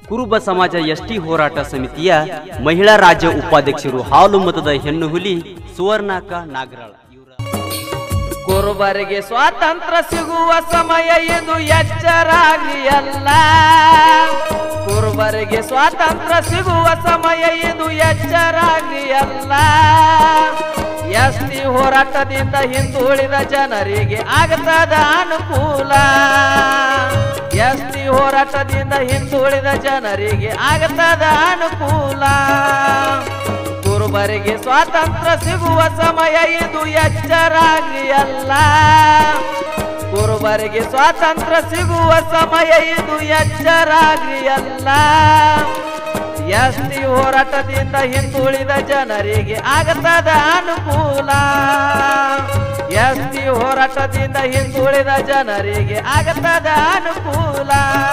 ಕುರುಬ ಸಮಾಜ ಎಸ್ಟಿ ಹೋರಾಟ ಸಮಿತಿಯ ಮಹಿಳಾ ರಾಜ್ಯ ಉಪಾಧ್ಯಕ್ಷರು ಹಾಲು ಮತದ ಹೆಣ್ಣು ಹುಲಿ ಸುವರ್ಣಾಕ ನಾಗರಾಳ ಕುರುಬರಿಗೆ ಸ್ವಾತಂತ್ರ್ಯ ಸಿಗುವ ಸಮಯ ಇದು ಎಚ್ಚರಾಗ್ಲಿ ಅಲ್ಲ ಕುರುಬರಿಗೆ ಸ್ವಾತಂತ್ರ್ಯ ಸಿಗುವ ಸಮಯ ಇದು ಎಚ್ಚರಾಗ್ಲಿ ಅಲ್ಲ ಎಸ್ಟಿ ಹೋರಾಟದಿಂದ ಹಿಂದುಳಿದ ಜನರಿಗೆ ಆಗತದ ಅನುಕೂಲ ಎಸ್ಟಿ ಹೋರಾಟದಿಂದ ಹಿಂದುಳಿದ ಜನರಿಗೆ ಆಗತದ ಅನುಕೂಲ ಕುರುಬರಿಗೆ ಸ್ವಾತಂತ್ರ್ಯ ಸಿಗುವ ಸಮಯ ಇದು ಎಚ್ಚರಾಗ್ಲಿ ಅಲ್ಲ ಕುರುಬರಿಗೆ ಸ್ವಾತಂತ್ರ್ಯ ಸಿಗುವ ಸಮಯ ಇದು ಎಚ್ಚರಾಗ್ಲಿ ಅಲ್ಲ ಎಸ್ಟಿ ಹೋರಾಟದಿಂದ ಹಿಂದುಳಿದ ಜನರಿಗೆ ಆಗತದ ಅನುಕೂಲ ಎಸ್ಟಿ ಹೋರಾಟದಿಂದ ಹಿಂದುಳಿದ ಜನರಿಗೆ ಆಗತದ ಅನುಕೂಲ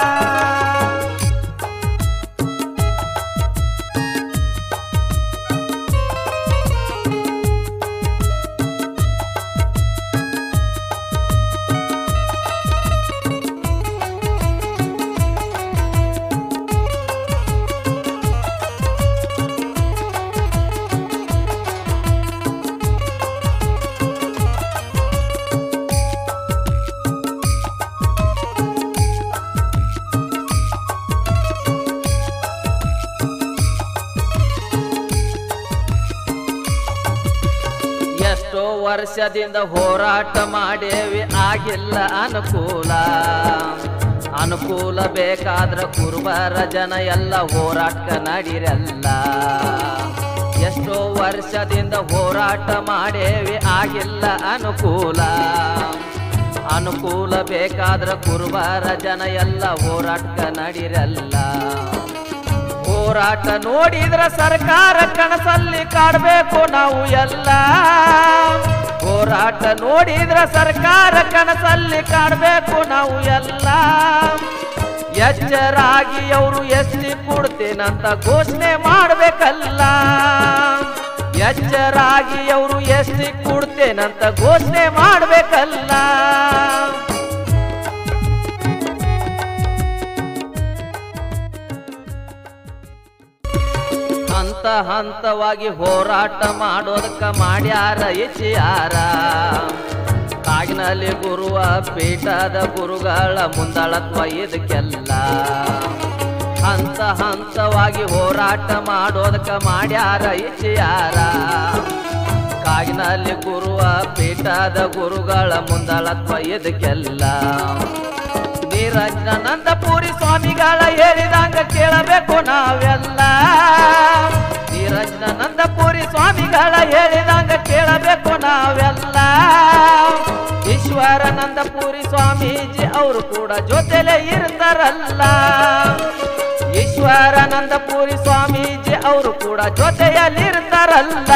ಎಷ್ಟೋ ವರ್ಷದಿಂದ ಹೋರಾಟ ಮಾಡೇವಿ ಆಗಿಲ್ಲ ಅನುಕೂಲ ಅನುಕೂಲ ಬೇಕಾದ್ರ ಕುರುಬರ ಜನ ಎಲ್ಲ ಹೋರಾಟ ನಡಿರಲ್ಲ ಎಷ್ಟೋ ವರ್ಷದಿಂದ ಹೋರಾಟ ಮಾಡೇವಿ ಆಗಿಲ್ಲ ಅನುಕೂಲ ಅನುಕೂಲ ಬೇಕಾದ್ರ ಕುರುಬರ ಜನ ಎಲ್ಲ ಹೋರಾಟ ನಡಿರಲ್ಲ ಹೋರಾಟ ನೋಡಿದ್ರ ಸರ್ಕಾರ ಕನಸಲ್ಲಿ ಕಾಡ್ಬೇಕು ನಾವು ಎಲ್ಲ ಹೋರಾಟ ನೋಡಿದ್ರ ಸರ್ಕಾರ ಕನಸಲ್ಲಿ ಕಾಡ್ಬೇಕು ನಾವು ಎಲ್ಲ ಎಚ್ಚರಾಗಿ ಅವರು ಎಸ್ಟಿ ಕೊಡ್ತೇನಂತ ಘೋಷಣೆ ಮಾಡ್ಬೇಕಲ್ಲ ಎಚ್ಚರಾಗಿ ಅವರು ಎಸ್ಟಿ ಕೊಡ್ತೇನಂತ ಘೋಷಣೆ ಮಾಡ್ಬೇಕಲ್ಲ ಹಂತ ಹಂತವಾಗಿ ಹೋರಾಟ ಮಾಡೋದಕ್ಕ ಮಾಡ್ಯಾರ ಇಚ್ಯಾರ ಕಾಗಿನಲ್ಲಿ ಗುರುವ ಪೀಠದ ಗುರುಗಳ ಮುಂದಾಳತ್ವ ಇದಕ್ಕೆಲ್ಲ ಹಂತ ಹಂತವಾಗಿ ಹೋರಾಟ ಮಾಡೋದಕ್ಕ ಮಾಡ್ಯಾರ ಇಚ್ಯಾರ ಕಾಗಿನಲ್ಲಿ ಗುರುವ ಪೀಠದ ಗುರುಗಳ ಮುಂದಾಳತ್ವ ಇದಕ್ಕೆಲ್ಲ ನಿರಂಜನಾನಂದಪುರಿ ಸ್ವಾಮಿಗಳ ಹೇಳಿದಂಗ ಕೇಳಬೇಕು ನಾವೆಲ್ಲ ನಿರಂಜನಾನಂದಪುರಿ ಸ್ವಾಮಿಗಳ ಹೇಳಿದಂಗ ಕೇಳಬೇಕು ನಾವೆಲ್ಲ ಈಶ್ವರಾನಂದಪುರಿ ಸ್ವಾಮೀಜಿ ಅವರು ಕೂಡ ಜೊತೆಲೆ ಇರ್ತಾರಲ್ಲ ಈಶ್ವರಾನಂದಪುರಿ ಸ್ವಾಮೀಜಿ ಅವರು ಕೂಡ ಜೊತೆಯಲ್ಲಿರ್ತಾರಲ್ಲ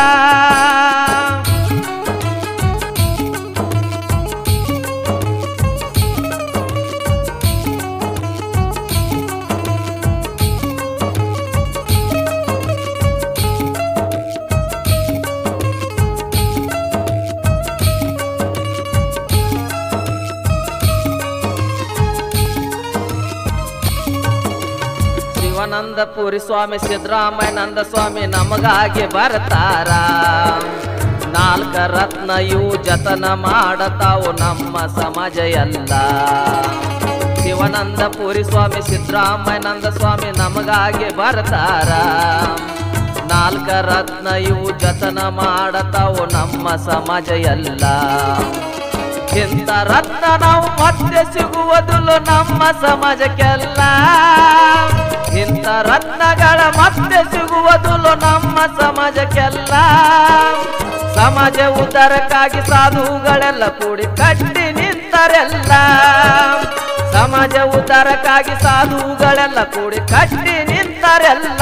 ಶಿವಾನಂದಪುರಿ ಸ್ವಾಮಿ ಸಿದ್ದರಾಮಯ್ಯನಂದ ಸ್ವಾಮಿ ನಮಗಾಗಿ ಬರ್ತಾರ ನಾಲ್ಕ ರತ್ನ ಇವು ಜತನ ಮಾಡತಾವು ನಮ್ಮ ಸಮಾಜ ಎಲ್ಲ ಶಿವಾನಂದಪುರಿ ಸ್ವಾಮಿ ಸಿದ್ದರಾಮಯ್ಯನಂದ ಸ್ವಾಮಿ ನಮಗಾಗಿ ಬರ್ತಾರ ನಾಲ್ಕ ರತ್ನ ಇವು ಜತನ ಮಾಡತಾವು ನಮ್ಮ ಸಮಾಜ ಎಲ್ಲ ಇಂಥ ರತ್ನ ನಾವು ಮತ್ತೆ ಸಿಗುವುದಿಲ್ಲ ನಮ್ಮ ಸಮಾಜಕ್ಕೆಲ್ಲ ಇಂಥ ರತ್ನಗಳ ಮತ್ತೆ ಸಿಗುವುದಿಲ್ಲ ನಮ್ಮ ಸಮಾಜಕ್ಕೆಲ್ಲ ಸಮಾಜ ಉದ್ಧಾರಕ್ಕಾಗಿ ಸಾಧುಗಳೆಲ್ಲ ಕೂಡಿ ಕಟ್ಟಿ ನಿಂತರೆಲ್ಲ ಸಮಾಜ ಉದ್ಧಾರಕ್ಕಾಗಿ ಸಾಧುಗಳೆಲ್ಲ ಕೂಡಿ ಕಟ್ಟಿ ನಿಂತರೆಲ್ಲ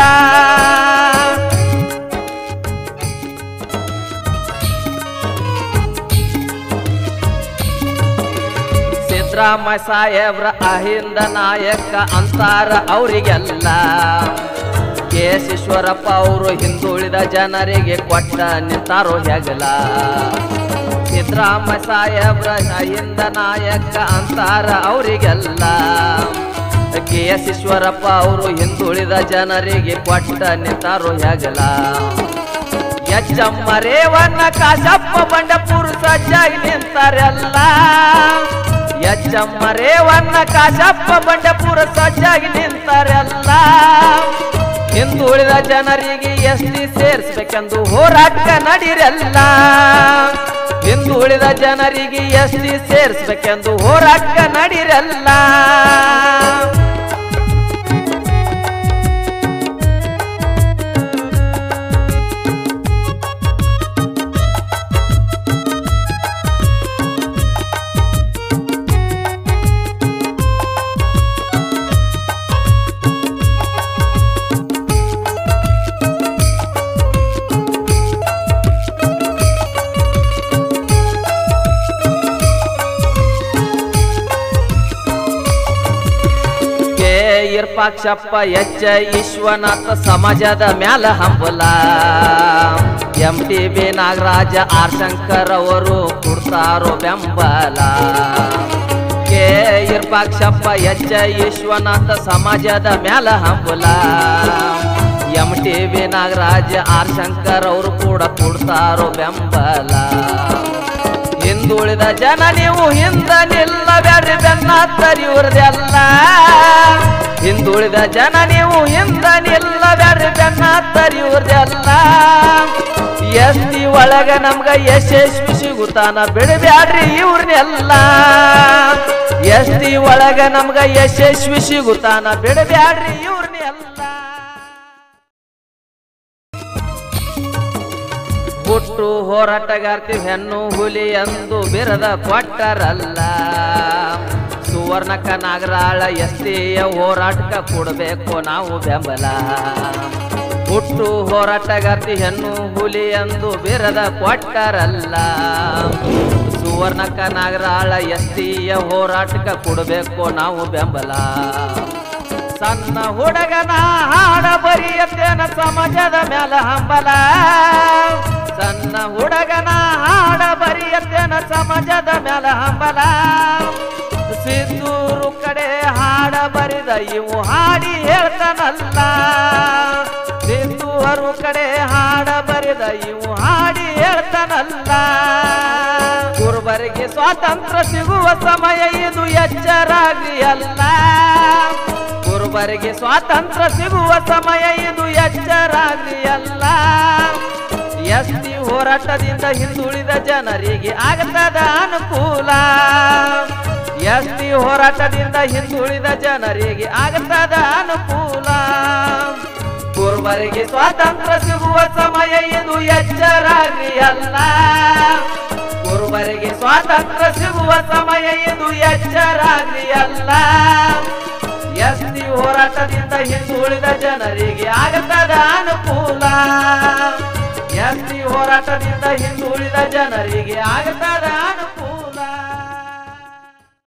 ಸಿದ್ದರಾಮಯ್ಯ ಸಾಹೇಬ್ರ ಅಹಿಂದ ನಾಯಕ ಅಂತಾರ ಅವರಿಗೆಲ್ಲ ಕೇಶೇಶ್ವರಪ್ಪ ಅವರು ಹಿಂದುಳಿದ ಜನರಿಗೆ ಕೊಟ್ಟ ನಿಂತಾರೋ ಹೆಗಲ ಸಿದ್ದರಾಮಯ್ಯ ಸಾಹೇಬ್ರ ಅಹಿಂದ ನಾಯಕ ಅಂತಾರ ಅವರಿಗೆಲ್ಲ ಕೆ ಎಸ್ ಈಶ್ವರಪ್ಪ ಅವರು ಹಿಂದುಳಿದ ಜನರಿಗೆ ಕೊಟ್ಟ ನಿಂತಾರೋ ಹೆಗಲ ಎಚ್ಚಮ್ಮ ರೇವಣ್ಣ ಕಾಶಪ್ಪ ಬಂಡಪುರ ಸಜ್ಜಾಗಿ ನಿಂತಾರೆಲ್ಲ ಎಚ್ಚಮ್ಮ ರೇವಣ್ಣ ಕಾಶಪ್ಪ ಬಂಡಪುರ ಸಜ್ಜಾಗಿ ನಿಂತಾರೆಲ್ಲ ಹಿಂದುಳಿದ ಜನರಿಗೆ ಎಸ್ಟಿ ಸೇರಿಸ್ಬೇಕೆಂದು ಹೋರಾಟ ನಡೀರೆಲ್ಲ ಹಿಂದುಳಿದ ಜನರಿಗೆ ಎಸ್ಟಿ ಸೇರಿಸ್ಬೇಕೆಂದು ಹೋರಾಟ ನಡೀರೆಲ್ಲ ಕೆ ಇರ್ಪಾಕ್ಷಪ್ಪ ಎಚ್ಚ ವಿಶ್ವನಾಥ ಸಮಾಜದ ಮ್ಯಾಲ ಹಂಬಲ M T B Nagaraj R Shankar ಅವರು ಕೊಡ್ತಾರೋ ಬೆಂಬಲ ಕೆ ಇರ್ಪಾಕ್ಷಪ್ಪ ಎಚ್ಚ ವಿಶ್ವನಾಥ ಸಮಾಜದ ಮ್ಯಾಲ ಹಂಬಲ M T B Nagaraj R Shankar ಅವರು ಕೂಡ ಕೊಡ್ತಾರೋ ಬೆಂಬಲ ಹಿಂದುಳಿದ ಜನ ನೀವು ಹಿಂದ ನಿಲ್ಲಬ್ಯಾಡ್ರಿ ಬೆನ್ನ ತರಿಯುವುದೆಲ್ಲ ಹಿಂದುಳಿದ ಜನ ನೀವು ಹಿಂದ ನಿಲ್ಲಬ್ಯಾಡ್ರಿ ಬೆನ್ನ ತರಿಯುವುದೆಲ್ಲ ಎಸ್ತಿ ಒಳಗ ನಮ್ಗ ಯಶಸ್ವಿ ಸಿಗುತ್ತಾನ ಬಿಡಬ್ಯಾಡ್ರಿ ಇವ್ರನ್ನೆಲ್ಲ ಎಸ್ತಿ ಒಳಗ ನಮ್ಗ ಯಶಸ್ವಿ ಸಿಗುತ್ತಾನ ಬಿಡಬ್ಯಾಡ್ರಿ ಇವ್ರನ್ನೆಲ್ಲ ಹುಟ್ಟು ಹೋರಾಟಗಾರ್ತಿ ಹೆಣ್ಣು ಹುಲಿ ಎಂದು ಬಿರದ ಕೊಟ್ಟರಲ್ಲ ಸುವರ್ಣಕ ನಾಗರಾಳ ಎಸ್ಟಿಯ ಹೋರಾಟಕ್ಕೆ ಕೊಡಬೇಕು ನಾವು ಬೆಂಬಲ ಹುಟ್ಟು ಹೋರಾಟಗಾರ್ತಿ ಹೆಣ್ಣು ಹುಲಿ ಎಂದು ಬಿರದ ಕೊಟ್ಟರಲ್ಲ ಸುವರ್ಣಕ ನಾಗರಾಳ ಎಸ್ಟಿಯ ಹೋರಾಟಕ್ಕೆ ಕೊಡಬೇಕು ನಾವು ಬೆಂಬಲ ಸಣ್ಣ ಹುಡುಗನ ಹಾಡ ಬರಿಯತ್ತೇನ ಸಮಾಜದ ಮ್ಯಾಲ ಹಂಬಲ ಸಣ್ಣ ಹುಡುಗನ ಹಾಡ ಬರಿಯತ್ತೇನ ಸಮಾಜದ ಮ್ಯಾಲ ಹಂಬಲ ಸಿದ್ದೂರು ಕಡೆ ಹಾಡ ಬರಿದ ಇವು ಹಾಡಿ ಹೇಳ್ತಾನಲ್ಲ ಸಿದ್ದೂರು ಕಡೆ ಹಾಡ ಬರಿದ ಇವು ಹಾಡಿ ಹೇಳ್ತಾನಲ್ಲ ಕುರುಬರಿಗೆ ಸ್ವಾತಂತ್ರ್ಯ ಸಿಗುವ ಸಮಯ ಇದು ಎಚ್ಚರಾಗ್ರಿ ಅಲ್ಲ ಕುರುಬರಿಗೆ ಸ್ವಾತಂತ್ರ್ಯ ಸಿಗುವ ಸಮಯ ಇದು ಎಚ್ಚರಾಗ್ರಿ ಅಲ್ಲ ಎಸ್ಟಿ ಹೋರಾಟದಿಂದ ಹಿಂದುಳಿದ ಜನರಿಗೆ ಆಗತದ ಅನುಕೂಲ ಎಸ್ಟಿ ಹೋರಾಟದಿಂದ ಹಿಂದುಳಿದ ಜನರಿಗೆ ಆಗತದ ಅನುಕೂಲ ಕುರುಬರಿಗೆ ಸ್ವಾತಂತ್ರ್ಯ ಸಿಗುವ ಸಮಯ ಇದು ಎಚ್ಚರಾಗ್ರಿ ಅಲ್ಲ ಕುರುಬರಿಗೆ ಸ್ವಾತಂತ್ರ್ಯ ಸಿಗುವ ಸಮಯ ಇದು ಎಚ್ಚರಾಗ್ರಿ ಅಲ್ಲ ಎಸ್ಟಿ ಹೋರಾಟದಿಂದ ಹಿಂದುಳಿದ ಜನರಿಗೆ ಆಗತದ ಅನುಕೂಲ ಎಸ್ಟಿ ಹೋರಾಟದಿಂದ ಹಿಂದುಳಿದ ಜನರಿಗೆ ಆಗತದ